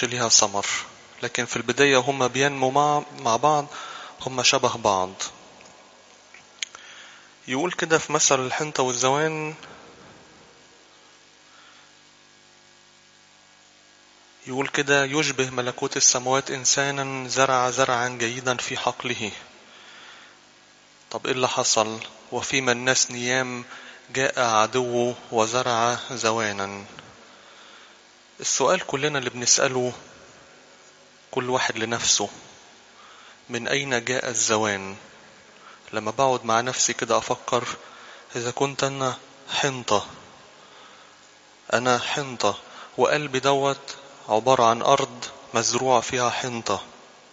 بتجيبش ليها ثمر لكن في البداية هما بينموا مع, مع بعض هما شبه بعض يقول كده في مثل الحنطة والزوان يقول كده يشبه ملكوت السماوات إنسانا زرع زرعا جيدا في حقله طب إيه اللي حصل وفيما الناس نيام جاء عدوه وزرع زوانا السؤال كلنا اللي بنسأله كل واحد لنفسه من أين جاء الزوان لما بقعد مع نفسي كده أفكر إذا كنت أنا حنطة أنا حنطة وقلبي دوت عبارة عن أرض مزروع فيها حنطة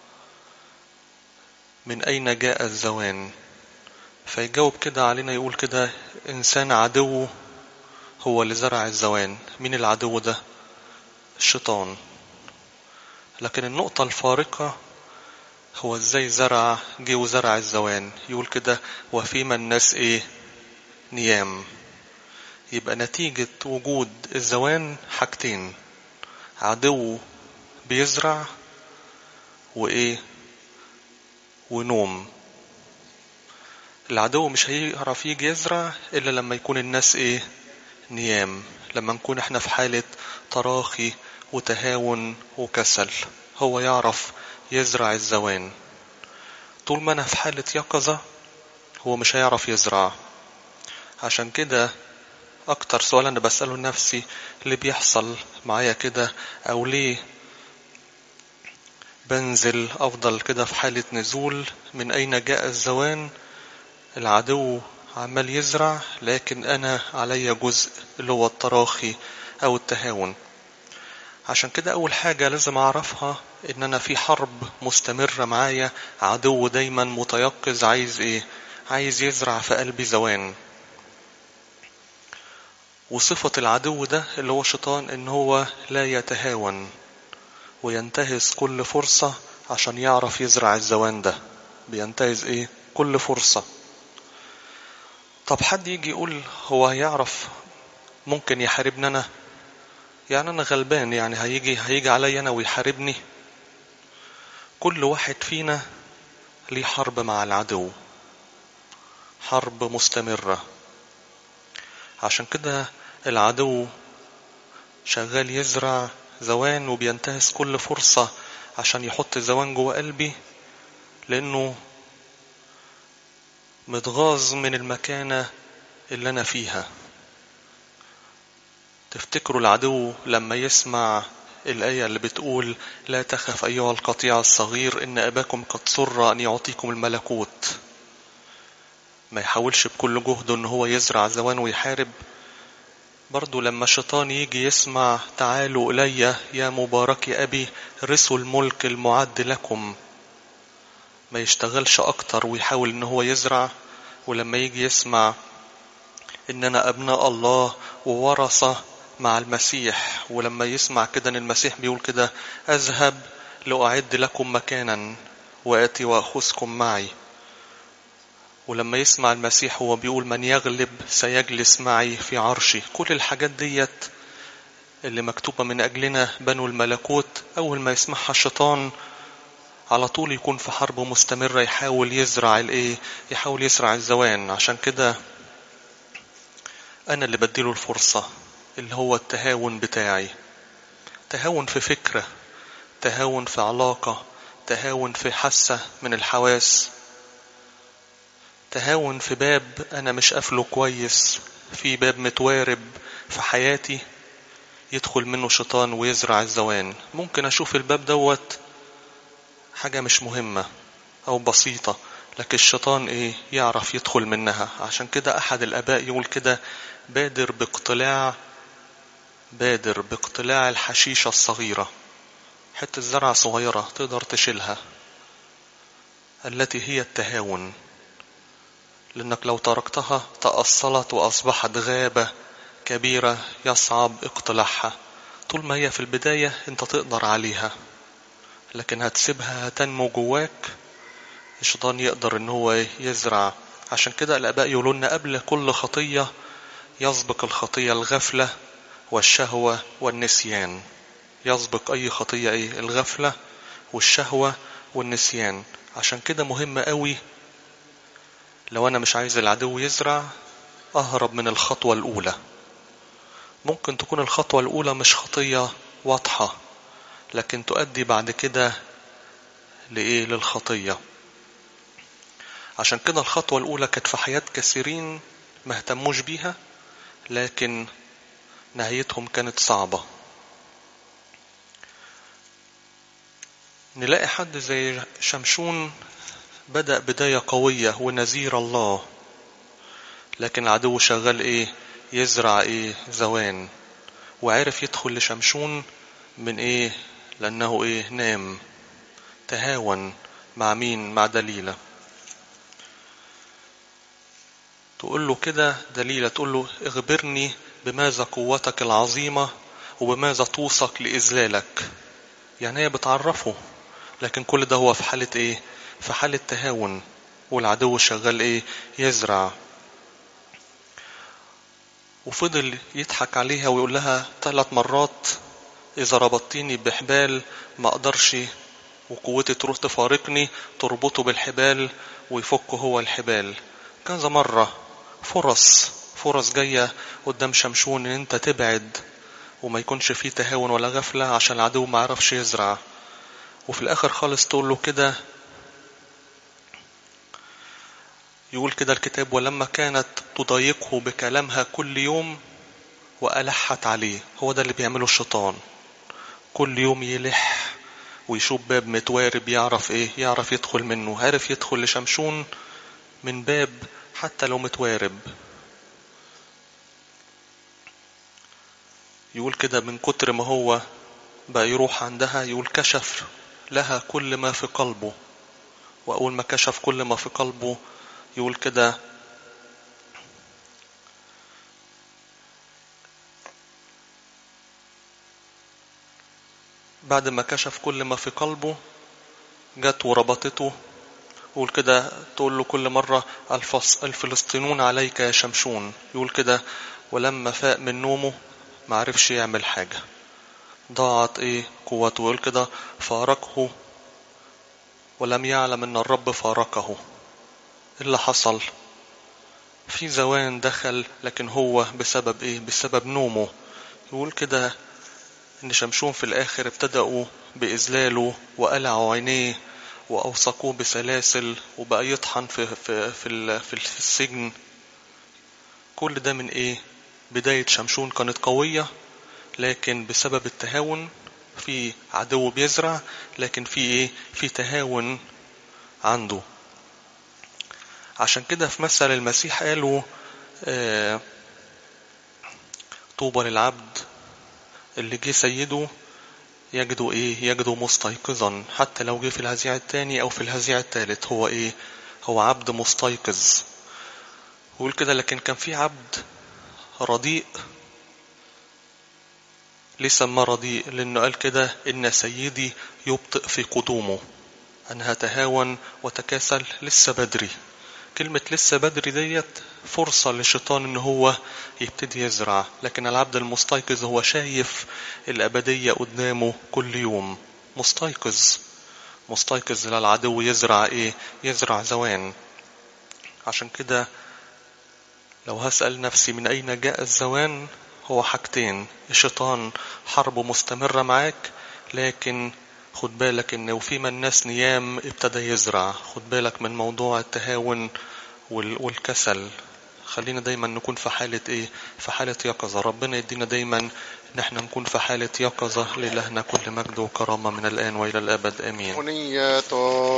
من أين جاء الزوان فيجاوب كده علينا يقول كده إنسان عدو هو اللي زرع الزوان مين العدو ده الشيطان لكن النقطة الفارقة هو ازاي زرع جه وزرع الزوان يقول كده وفيما الناس ايه نيام يبقى نتيجة وجود الزوان حاجتين عدو بيزرع وايه ونوم العدو مش هيعرف يجي يزرع الا لما يكون الناس ايه نيام لما نكون احنا في حالة تراخي وتهاون وكسل هو يعرف يزرع الزوان طول ما انا في حالة يقظة هو مش هيعرف يزرع عشان كده اكتر سؤال انا بسأله لنفسي اللي بيحصل معايا كده او ليه بنزل افضل كده في حالة نزول من اين جاء الزوان العدو عمال يزرع لكن انا علي جزء اللي هو التراخي او التهاون عشان كده اول حاجة لازم اعرفها ان انا في حرب مستمرة معايا عدو دايما متيقظ عايز ايه عايز يزرع في قلبي زوان وصفة العدو ده اللي هو الشيطان ان هو لا يتهاون وينتهز كل فرصة عشان يعرف يزرع الزوان ده بينتهز ايه كل فرصة طب حد يجي يقول هو هيعرف ممكن يحاربني انا يعني انا غلبان يعني هيجي هيجي عليا انا ويحاربني كل واحد فينا ليه حرب مع العدو حرب مستمرة عشان كده العدو شغال يزرع زوان وبينتهز كل فرصة عشان يحط زوان جوه قلبي لأنه متغاظ من المكانة اللي أنا فيها تفتكروا العدو لما يسمع الآية اللي بتقول لا تخف أيها القطيع الصغير إن أباكم قد سر أن يعطيكم الملكوت ما يحاولش بكل جهده إن هو يزرع زوان ويحارب برضو لما الشيطان يجي يسمع تعالوا إلي يا مبارك أبي رثوا الملك المعد لكم ما يشتغلش أكتر ويحاول إن هو يزرع ولما يجي يسمع إننا أبناء الله وورثة مع المسيح ولما يسمع كده إن المسيح بيقول كده أذهب لأعد لكم مكانا وآتي وأخذكم معي ولما يسمع المسيح هو بيقول من يغلب سيجلس معي في عرشي كل الحاجات ديت اللي مكتوبة من أجلنا بنو الملكوت أول ما يسمعها الشيطان على طول يكون في حرب مستمرة يحاول يزرع الايه يحاول يزرع الزوان عشان كده أنا اللي بديله الفرصة اللي هو التهاون بتاعي تهاون في فكرة تهاون في علاقة تهاون في حاسة من الحواس تهاون في باب أنا مش قافله كويس في باب متوارب في حياتي يدخل منه شيطان ويزرع الزوان ممكن أشوف الباب دوت حاجة مش مهمة أو بسيطة لكن الشيطان إيه يعرف يدخل منها عشان كده أحد الآباء يقول كده بادر باقتلاع بادر باقتلاع الحشيشة الصغيرة حتة زرعة صغيرة تقدر تشيلها التي هي التهاون لأنك لو تركتها تأصلت وأصبحت غابة كبيرة يصعب اقتلاعها طول ما هي في البداية انت تقدر عليها لكن هتسيبها تنمو جواك الشيطان يقدر ان هو يزرع عشان كده الاباء يقولوا لنا قبل كل خطية يسبق الخطية الغفلة والشهوة والنسيان يسبق اي خطية ايه الغفلة والشهوة والنسيان عشان كده مهم قوي لو انا مش عايز العدو يزرع اهرب من الخطوة الاولى ممكن تكون الخطوة الاولى مش خطية واضحة لكن تؤدي بعد كده لايه للخطية عشان كده الخطوة الاولى كانت في حياة كثيرين ما اهتموش بيها لكن نهايتهم كانت صعبة نلاقي حد زي شمشون بدأ بداية قوية ونذير الله لكن العدو شغال ايه يزرع ايه زوان وعرف يدخل لشمشون من ايه لانه ايه نام تهاون مع مين مع دليلة تقول له كده دليلة تقول له اخبرني بماذا قوتك العظيمة وبماذا توصك لإذلالك يعني هي بتعرفه لكن كل ده هو في حالة ايه في حالة تهاون والعدو شغال ايه يزرع وفضل يضحك عليها ويقول لها ثلاث مرات إذا ربطتيني بحبال ما أقدرش وقوتي تروح تفارقني تربطه بالحبال ويفك هو الحبال كذا مرة فرص فرص جاية قدام شمشون ان انت تبعد وما يكونش فيه تهاون ولا غفلة عشان العدو ما عرفش يزرع وفي الاخر خالص تقول له كده يقول كده الكتاب ولما كانت تضايقه بكلامها كل يوم وألحت عليه هو ده اللي بيعمله الشيطان كل يوم يلح ويشوف باب متوارب يعرف ايه يعرف يدخل منه عرف يدخل لشمشون من باب حتى لو متوارب يقول كده من كتر ما هو بقى يروح عندها يقول كشف لها كل ما في قلبه وأول ما كشف كل ما في قلبه يقول كده بعد ما كشف كل ما في قلبه جت وربطته يقول كده تقول له كل مرة الفص الفلسطينون عليك يا شمشون يقول كده ولما فاق من نومه ما عرفش يعمل حاجة ضاعت ايه قوته يقول كده فارقه ولم يعلم ان الرب فارقه ايه اللي حصل في زوان دخل لكن هو بسبب ايه بسبب نومه يقول كده ان شمشون في الاخر ابتدأوا باذلاله وقلعوا عينيه واوثقوه بسلاسل وبقى يطحن في في في, في السجن كل ده من ايه بداية شمشون كانت قوية لكن بسبب التهاون في عدو بيزرع لكن في ايه في تهاون عنده عشان كده في مثل المسيح قالوا آه طوبى للعبد اللي جه سيده يجده ايه يجده مستيقظا حتى لو جه في الهزيع الثاني او في الهزيع الثالث هو ايه هو عبد مستيقظ ويقول كده لكن كان في عبد رديء ليه سماه رديء لانه قال كده ان سيدي يبطئ في قدومه انا هتهاون وتكاسل لسه بدري كلمة لسه بدري ديت فرصة للشيطان ان هو يبتدي يزرع لكن العبد المستيقظ هو شايف الأبدية قدامه كل يوم مستيقظ مستيقظ للعدو يزرع ايه يزرع زوان عشان كده لو هسأل نفسي من أين جاء الزوان هو حاجتين الشيطان حربه مستمرة معاك لكن خد بالك ان وفيما الناس نيام ابتدى يزرع خد بالك من موضوع التهاون والكسل خلينا دايما نكون في حالة ايه في حالة يقظة ربنا يدينا دايما ان احنا نكون في حالة يقظة لإلهنا كل مجد وكرامة من الآن وإلى الأبد آمين